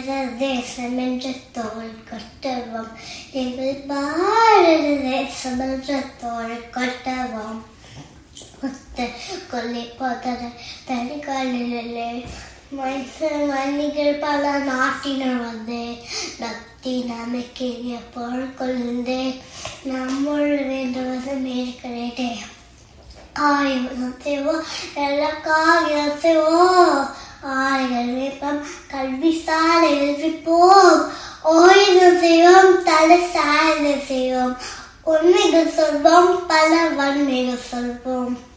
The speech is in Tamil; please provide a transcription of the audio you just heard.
தேசம் என்ற தோல் கொட்டவும் எங்கள் பாரத தேசம் என்ற தோல் கொட்டவும் முத்த கொல்லி போதர தனிகளிலே மன்னிகள் பல நாட்டினர் வந்து நத்தி நமக்கேறிய பொருள் கொழுந்து நம்முள் வேண்டுவது மேற்கிறேன் காயம் செய்வோம் எல்லா காயம் செய்வோம் ஆய்கள் வேப்பம் கல்வி சாலை எழுப்பிப்போம் ஓய்வு செய்வோம் தலை சாய்ந்து செய்வோம் உண்மைகள் சொல்வோம் பல வன்மைகள் சொல்வோம்